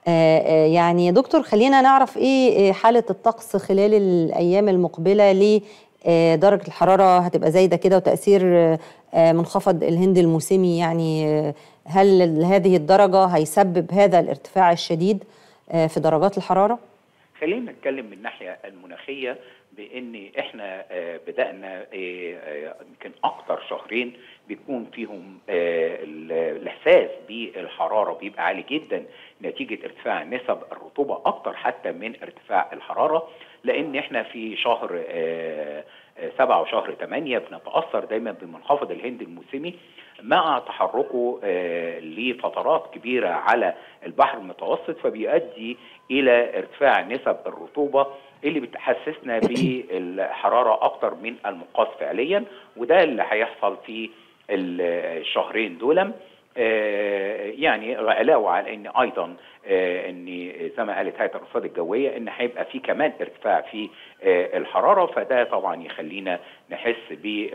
آه، آه، يعني يا دكتور خلينا نعرف ايه آه، حالة الطقس خلال الأيام المقبلة ليه آه، درجة الحرارة هتبقى زايدة كده وتأثير آه، آه، منخفض الهند الموسمي يعني آه، هل ال- هذه الدرجة هيسبب هذا الارتفاع الشديد آه، في درجات الحرارة؟ خلينا نتكلم من الناحيه المناخيه بان احنا آه، بدانا آه، آه، يمكن اكتر شهرين بيكون فيهم آه، ال- الاحساس بالحراره بيبقى عالي جدا نتيجه ارتفاع نسب الرطوبه اكتر حتى من ارتفاع الحراره لان احنا في شهر آه، آه، سبعة وشهر ثمانية بنتأثر دايما بمنخفض الهند الموسمي مع تحركه آه، لفترات كبيرة على البحر المتوسط فبيؤدي إلى ارتفاع نسب الرطوبة اللي بتحسسنا بالحرارة أكتر من المقاس فعليا وده اللي هيحصل في ال- الشهرين دول آه، يعني علاوه على ان ايضا آه، ان زي ما قالت هيئه الارصاد الجويه ان هيبقى في كمان ارتفاع في آه، الحراره فده طبعا يخلينا نحس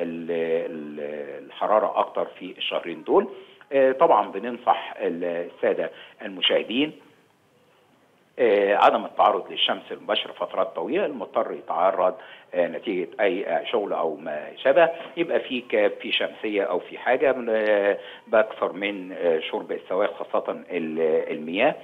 بالحراره اكتر في الشهرين دول آه، طبعا بننصح الساده المشاهدين آه، عدم التعرض للشمس المباشرة فترات طويلة المضطر يتعرض آه، نتيجة أي آه، شغل أو ما شابه يبقى في كاب في شمسية أو في حاجة آه، بأكثر من آه، شرب السوائل خاصة ال- المياه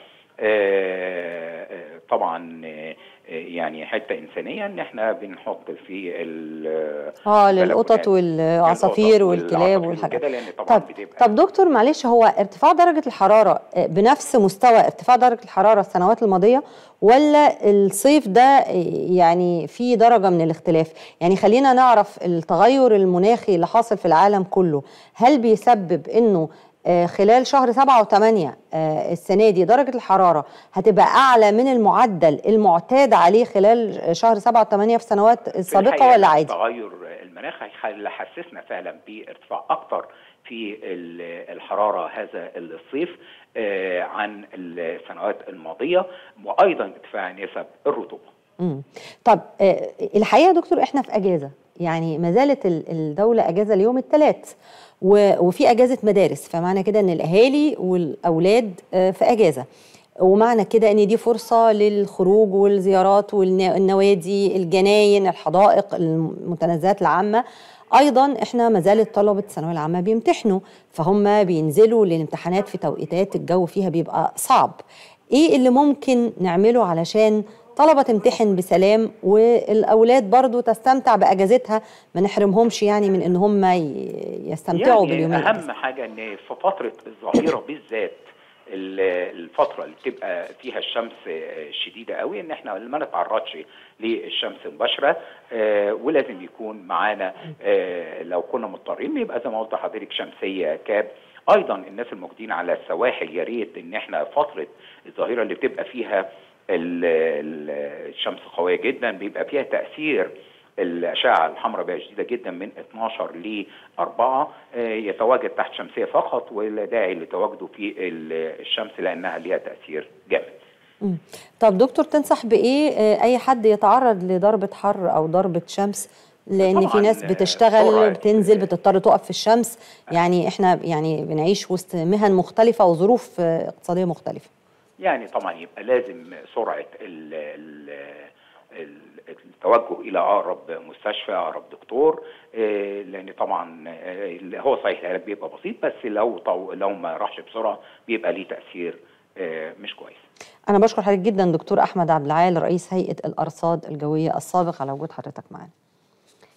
آه، آه، طبعا آه، آه، يعني حته انسانيه ان احنا بنحط في ال- اه البلكونات. للقطط والعصافير القطط والكلاب والعصافير والحاجات وكده، لان طبعا طب بتبقى طب دكتور معلش هو ارتفاع درجة الحرارة آه، بنفس مستوى ارتفاع درجة الحرارة السنوات الماضية ولا الصيف ده آه، يعني في درجة من الاختلاف يعني خلينا نعرف التغير المناخي اللي حاصل في العالم كله هل بيسبب انه آه، خلال شهر سبعة وثمانية آه، السنة دي درجة الحرارة هتبقى أعلى من المعدل المعتاد عليه خلال شهر سبعة وثمانية في السنوات في السابقة الحقيقة ولا عادي؟ تغير المناخ هيخلي حسسنا فعلا بارتفاع اكتر في ال- الحراره هذا الصيف آه، عن السنوات الماضيه وايضا ارتفاع نسب الرطوبه. مم. طب آه، الحقيقه يا دكتور احنا في اجازه يعني ما زالت ال- الدوله اجازه اليوم الثلاث وفي اجازه مدارس فمعنى كده ان الاهالي والاولاد آه، في اجازه ومعنى كده ان دي فرصه للخروج والزيارات والنوادي الجناين الحدائق المتنزهات العامه ايضا احنا ما زالت طلبه الثانويه العامه بيمتحنوا فهم بينزلوا للامتحانات في توقيتات الجو فيها بيبقى صعب ايه اللي ممكن نعمله علشان طلبة تمتحن بسلام والاولاد برضو تستمتع باجازتها ما نحرمهمش يعني من ان هم ي- يستمتعوا يعني باليومين اهم الأجازة. حاجه ان في فتره الظهيره بالذات ال- الفتره اللي بتبقى فيها الشمس آه، شديده قوي ان احنا ما نتعرضش للشمس مباشره آه، ولازم يكون معانا آه، لو كنا مضطرين يبقى زي ما قلت لحضرتك شمسيه كاب ايضا الناس الموجودين على السواحل يا ريت ان احنا فتره الظهيره اللي بتبقى فيها ال- ال- الشمس قويه جدا بيبقى فيها تاثير الأشعة الحمراء بقى شديدة جدا من 12 ل 4 يتواجد تحت شمسية فقط ولا داعي لتواجده في ال- الشمس لأنها ليها تأثير جامد. مم. طب دكتور تنصح بايه آه، اي حد يتعرض لضربة حر او ضربة شمس لان في طبعاً، ناس آه، بتشتغل سرعة، بتنزل آه، بتضطر تقف في الشمس يعني احنا يعني بنعيش وسط مهن مختلفة وظروف آه، اقتصادية مختلفة يعني طبعا يبقى لازم سرعة ال ال ال- التوجه إلى أقرب مستشفى أقرب دكتور آه، لأن طبعا آه، هو صحيح العلاج بيبقى بسيط بس لو طو لو ما راحش بسرعة بيبقى ليه تأثير آه، مش كويس. انا بشكر حضرتك جدا دكتور احمد عبد العال رئيس هيئة الارصاد الجوية السابق على وجود حضرتك معنا